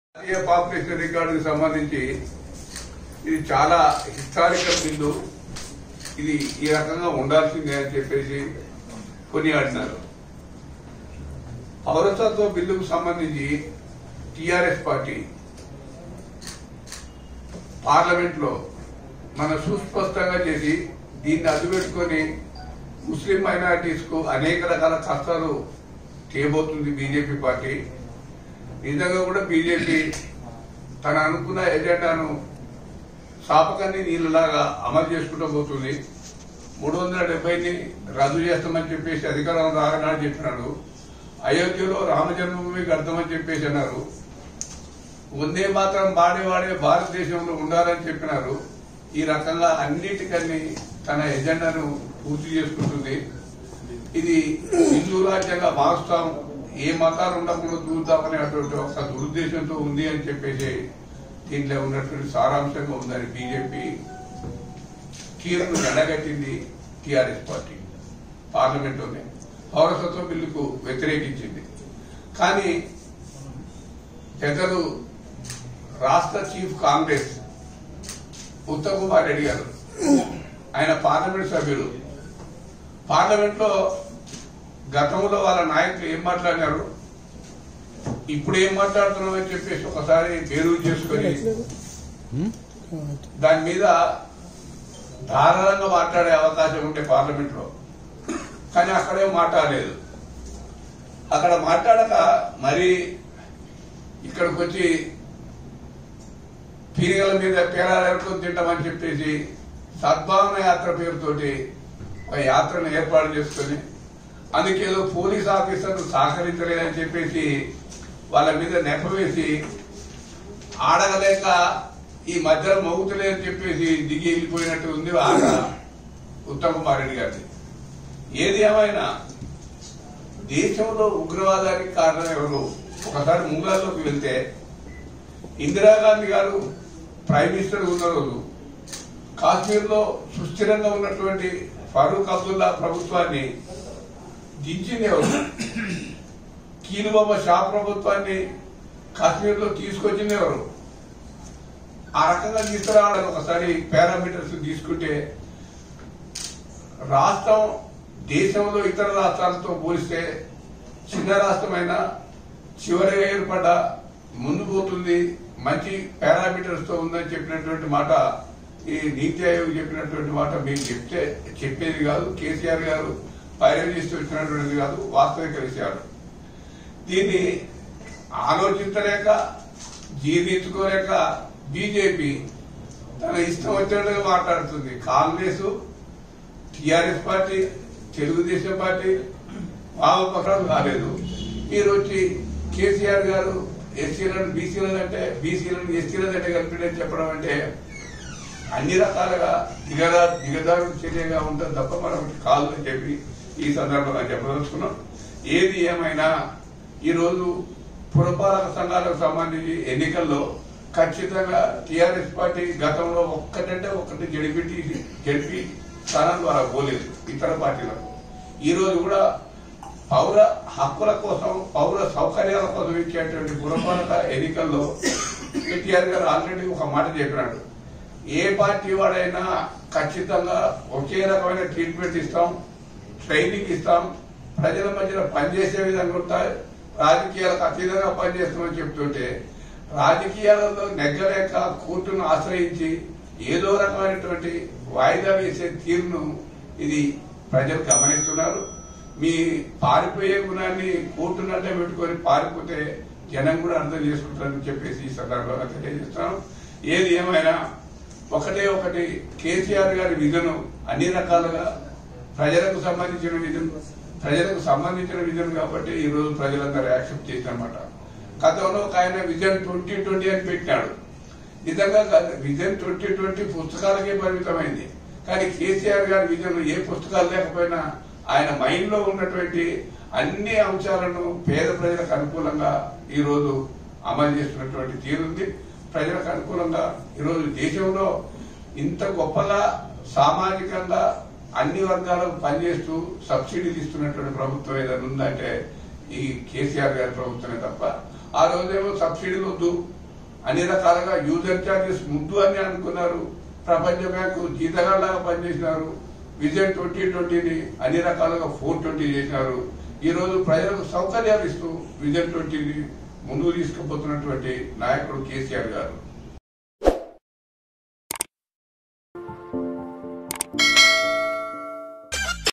జాతీయ పాపులేషన్ రికార్డుకి సంబంధించి ఇది చాలా హిస్టారికల్ బిల్లు ఇది ఈ రకంగా ఉండాల్సిందే అని చెప్పేసి కొనియాడినారు పౌరసత్వ బిల్లుకు సంబంధించి టిఆర్ఎస్ పార్టీ పార్లమెంట్ లో మన సుస్పష్టంగా చేసి దీన్ని అడ్డుపెట్టుకొని ముస్లిం మైనారిటీస్ కు అనేక రకాల కష్టాలు చేయబోతుంది బీజేపీ పార్టీ నిజంగా కూడా బీజేపీ తన అనుకున్న ఎజెండాను శాపకాన్ని నీళ్ళలాగా అమలు చేసుకుంటూ పోతుంది మూడు వందల డెబ్బైని రద్దు చేస్తామని చెప్పేసి అధికారం రాగనాడు చెప్పినాడు అయోధ్యలో రామ జన్మభూమికి అర్థమని చెప్పేసి అన్నారు వందే మాత్రం వాడే వాడే భారతదేశంలో ఉండాలని చెప్పినారు ఈ రకంగా అన్నిటికన్నీ తన ఎజెండాను పూర్తి చేసుకుంటుంది ఇది హిందూ రాజ్యంగా మారుస్తాం ఏ మతాలు ఉండకుండా చూద్దామనేటువంటి ఒక దురుద్దేశంతో ఉంది అని చెప్పేసి దీంట్లో ఉన్నటువంటి సారాంశంగా ఉందని బీజేపీ తీరును ఎండగట్టింది టీఆర్ఎస్ పార్టీ పార్లమెంట్లోనే పౌరసత్వ బిల్లుకు వ్యతిరేకించింది కానీ పెద్దలు రాష్ట్ర చీఫ్ కాంగ్రెస్ ఉత్తమ్ కుమార్ రెడ్డి గారు ఆయన పార్లమెంట్ సభ్యులు పార్లమెంట్ లో గతంలో వాళ్ళ నాయకులు ఏం మాట్లాడినారు ఇప్పుడు ఏం మాట్లాడుతున్నాం అని చెప్పేసి ఒకసారి బేరు చేసుకొని దాని మీద ధారాళంగా మాట్లాడే అవకాశం ఉంటే పార్లమెంట్ లో కానీ అక్కడేం మాట్లాడలేదు అక్కడ మాట్లాడక మరి ఇక్కడికి వచ్చి పీరిగల మీద పేరాలు ఎరుకొని తింటామని చెప్పేసి సద్భావన యాత్ర పేరుతోటి ఒక యాత్రను ఏర్పాటు చేసుకొని అందుకేదో పోలీస్ ఆఫీసర్లు సహకరించలేదని చెప్పేసి వాళ్ళ మీద నెపవేసి ఆడగలేక ఈ మధ్యలో మౌతులే అని చెప్పేసి దిగి వెళ్ళిపోయినట్టు ఉంది ఆట ఉత్తమ్ కుమార్ రెడ్డి గారిది ఏది ఏమైనా దేశంలో ఉగ్రవాదానికి కారణం ఎవరు ఒకసారి మూలాల్లోకి వెళ్తే ఇందిరాగాంధీ గారు ప్రైమ్ మినిస్టర్ ఉన్న రోజు కాశ్మీర్ లో సుస్థిరంగా ఉన్నటువంటి ఫరూక్ అబ్దుల్లా ప్రభుత్వాన్ని దించింది ఎవరు కీలుబాబా షా ప్రభుత్వాన్ని కాశ్మీర్ లో తీసుకొచ్చింది ఎవరు ఆ రకంగా తీసుకురావడానికి ఒకసారి పారామీటర్స్ తీసుకుంటే రాష్ట్రం దేశంలో ఇతర రాష్ట్రాలతో పోలిస్తే చిన్న రాష్ట్రమైన చివరిగా ఏర్పడ్డ ముందు పోతుంది మంచి పారామీటర్స్ తో ఉందని చెప్పినటువంటి మాట ఈ నీతి ఆయోగ్ చెప్పినటువంటి మాట మీకు చెప్తే చెప్పేది కాదు కేసీఆర్ గారు పర్యవేక్షిస్తూ వచ్చినటువంటిది కాదు వాస్తవిక విషయాలు దీన్ని ఆలోచించలేక జీర్ణించుకోలేక బీజేపీ తన ఇష్టం వచ్చినట్టుగా మాట్లాడుతుంది కాంగ్రెస్ టిఆర్ఎస్ పార్టీ తెలుగుదేశం పార్టీ వామపక్షాలు కాలేదు మీరు వచ్చి కేసీఆర్ గారు ఎస్సీలను బీసీలను అంటే బీసీలను ఎస్సీలను అంటే కలిపినని చెప్పడం అంటే అన్ని రకాలుగా దిగదా దిగదారు చర్యగా ఉంటుంది తప్ప మనం కాదు అని చెప్పి ఈ సందర్భంగా చెప్పదలుచుకున్నాం ఏది ఏమైనా ఈరోజు పురపాలక సంఘాలకు సంబంధించి ఎన్నికల్లో ఖచ్చితంగా టీఆర్ఎస్ పార్టీ గతంలో ఒక్కటంటే ఒక్కటి జడిపెట్టి జడిపి స్థానం ద్వారా పోలేదు ఇతర పార్టీలకు ఈ రోజు కూడా పౌర హక్కుల కోసం పౌర సౌకర్యాల కోసం ఇచ్చేటువంటి పురపాలక ఎన్నికల్లో కేటీఆర్ గారు ఆల్రెడీ ఒక మాట చెప్పినాడు ఏ పార్టీ వాడైనా ఖచ్చితంగా ఒకే రకమైన ట్రీట్మెంట్ ఇస్తాం ట్రైనింగ్ ఇస్తాం ప్రజల మధ్యన పనిచేసే విధంగా ఉంటాయి రాజకీయాలకు అతీతంగా పనిచేస్తామని చెప్తుంటే రాజకీయాలలో నెగ్గలేక కోర్టును ఆశ్రయించి ఏదో రకమైనటువంటి వాయిదా వేసే తీరును ఇది ప్రజలు గమనిస్తున్నారు మీ పారిపోయే గుణాన్ని కోర్టును అడ్డం పెట్టుకొని పారిపోతే జనం కూడా అర్థం చేసుకుంటారని చెప్పేసి ఈ సందర్భంగా తెలియజేస్తున్నాం ఏది ఏమైనా ఒకటే ఒకటి కేసీఆర్ గారి విధను అన్ని రకాలుగా ప్రజలకు సంబంధించిన విధం ప్రజలకు సంబంధించిన విధం కాబట్టి ఈ రోజు ప్రజలందరూ యాక్సెప్ట్ చేశారన్నమాట గతంలో ఒక ఆయన విజన్ ట్వంటీ ట్వంటీ అని పెట్టినాడు నిజంగా కాదు. విజన్ ట్వంటీ ట్వంటీ పుస్తకాలకే పరిమితమైంది కానీ కేసీఆర్ గారి విజన్ ఏ పుస్తకాలు లేకపోయినా ఆయన మైండ్ లో ఉన్నటువంటి అన్ని అంశాలను పేద ప్రజలకు అనుకూలంగా ఈ రోజు అమలు చేస్తున్నటువంటి తీరుంది ప్రజలకు అనుకూలంగా ఈరోజు దేశంలో ఇంత గొప్పగా సామాజికంగా అన్ని వర్గాలకు పనిచేస్తూ సబ్సిడీలు ఇస్తున్నటువంటి ప్రభుత్వం ఏదైనా ఉందంటే ఈ కేసీఆర్ గారి ప్రభుత్వమే తప్ప ఆ రోజేమో సబ్సిడీలు వద్దు అన్ని రకాలుగా యూజర్ ఛార్జెస్ ముద్దు అని అనుకున్నారు ప్రపంచ బ్యాంకు జీతగాళ్ళగా పనిచేసినారు విజన్ ట్వంటీ ట్వంటీని అన్ని రకాలుగా ఫోర్ ట్వంటీ చేసినారు ఈ రోజు ప్రజలకు సౌకర్యాలు ఇస్తూ విజన్ ట్వంటీని ముందుకు తీసుకుపోతున్నటువంటి నాయకుడు కేసీఆర్ గారు